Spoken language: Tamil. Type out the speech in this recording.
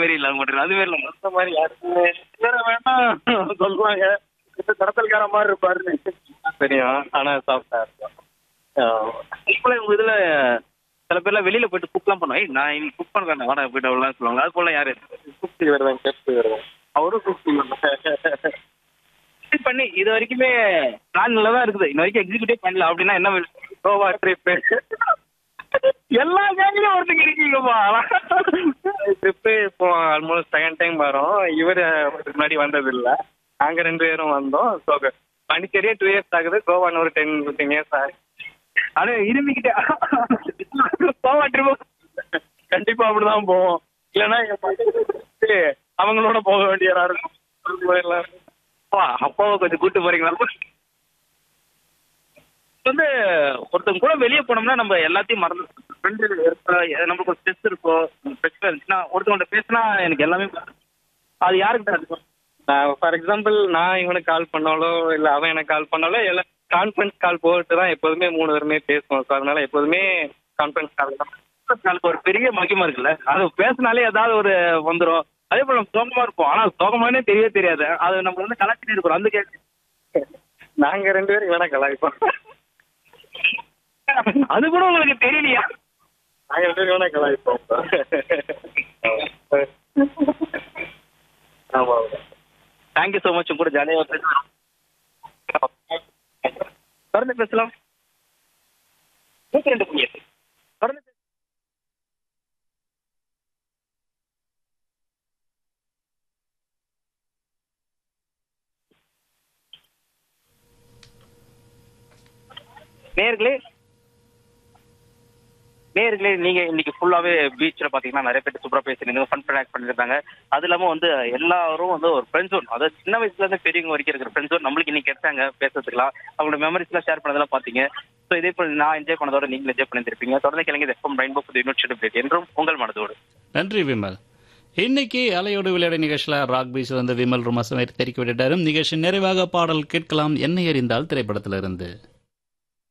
மாதிரி இல்லாம மாட்டேங்குது அது மாதிரி இல்ல அந்த மாதிரி யாருக்குமே வேற வேணா சொல்லுவாங்க இப்ப கடத்தல்கார மாதிரி இருப்பாருன்னு தெரியும் ஆனா சாப்பிட்டா இருக்கும் இப்போல உங்க இதுல சில பேர்லாம் வெளியில போயிட்டு குக்லாம் பண்ணுவாங்க நான் இன்னைக்கு குக் பண்ணுறேன் வாடகை போயிட்டு அவ்வளோலாம் சொல்லுவாங்க அது போல யாரு குப்தி வருவேன் கேப்டி வருவேன் அவரும் குப்தி Execute பண்ணி இது வரைக்குமே பிளான்ல தான் இருக்குது இன்ன வரைக்கும் எக்ஸிக்யூட்டிவ் பண்ணல அப்படின்னா என்ன கோவா ட்ரிப் எல்லா கேங்லயும் ஒருத்தங்க இருக்கீங்கப்பா ட்ரிப்பு இப்போ ஆல்மோஸ்ட் செகண்ட் டைம் வரோம் இவர் முன்னாடி வந்தது இல்ல நாங்க ரெண்டு பேரும் வந்தோம் ஸோ பாண்டிச்சேரியே டூ இயர்ஸ் ஆகுது கோவா ஒரு டென் ஃபிஃப்டீன் இயர்ஸ் ஆகுது அடே இருமிக்கிட்டே போவா ட்ரிப் கண்டிப்பா அப்படிதான் போவோம் இல்லைன்னா எங்க பாட்டி அவங்களோட போக வேண்டியதா இருக்கும் போயிடலாம் அப்பா அப்பாவை கொஞ்சம் கூட்டு போறீங்களா வந்து ஒருத்தவங்க கூட வெளியே போனோம்னா நம்ம எல்லாத்தையும் மறந்து ஃப்ரெண்டு நமக்கு ஒரு ஸ்ட்ரெஸ் இருக்கும் பிரச்சனை இருந்துச்சுன்னா ஒருத்தவங்கள்ட்ட பேசினா எனக்கு எல்லாமே மறந்துடும். அது யாருக்கிட்ட இருக்கும் நான் ஃபார் எக்ஸாம்பிள் நான் இவனுக்கு கால் பண்ணாலோ இல்ல அவன் எனக்கு கால் பண்ணாலோ எல்லாம் கான்ஃபரன்ஸ் கால் போட்டு தான் எப்போதுமே மூணு பேருமே பேசுவோம் ஸோ அதனால எப்போதுமே கான்ஃபரன்ஸ் கால் தான் நாளுக்கு ஒரு பெரிய மகிமை இருக்குல்ல அது பேசினாலே ஏதாவது ஒரு வந்துடும் அதே போல நம்ம சோகமா இருப்போம் ஆனா சோகமானே தெரியவே தெரியாது அது நம்ம வந்து கலாச்சிட்டு இருக்கிறோம் அந்த கேள்வி நாங்க ரெண்டு பேரும் இவனை கலாய்ப்போம் அது கூட உங்களுக்கு தெரியலையா நாங்க ரெண்டு பேரும் இவனை கலாய்ப்போம் ஆமா தேங்க்யூ ஸோ மச் கூட ஜாலியாக பேசலாம் தொடர்ந்து பேசலாம் நூற்றி ரெண்டு புள்ளி எட்டு தொடர்ந்து பேச- நேர்களே நேர்களே நீங்க இன்னைக்கு ஃபுல்லாவே பீச்ல பாத்தீங்கன்னா நிறைய பேர் சூப்பரா பேசிருந்தீங்க ஃபன் ட்ராக் பண்ணிருந்தாங்க அது இல்லாம வந்து எல்லாரும் வந்து ஒரு ஃப்ரெண்ட் ஜோன் அதாவது சின்ன வயசுல இருந்து பெரியவங்க வரைக்கும் இருக்கிற ஃப்ரெண்ட் ஜோன் நம்மளுக்கு இன்னைக்கு கிடைச்சாங்க பேசுறதுக்குலாம் அவங்களோட மெமரிஸ் எல்லாம் ஷேர் பண்ணதெல்லாம் பாத்தீங்க ஸோ இதே போல நான் என்ஜாய் பண்ணதோட நீங்களும் என்ஜாய் பண்ணிருப்பீங்க தொடர்ந்து கிளங்கி எஃப்எம் ரெயின்போ புது யூனிட் என்றும் உங்கள் மனதோடு நன்றி விமல் இன்னைக்கு அலையோடு விளையாட நிகழ்ச்சியில் ராக் பீச் வந்து விமல் ரொம்ப சமையல் தெரிவிக்க விட்டுட்டாரும் நிகழ்ச்சி நிறைவாக பாடல் கேட்கலாம் என்னை அறிந்தால் திரைப்படத்திலிருந்து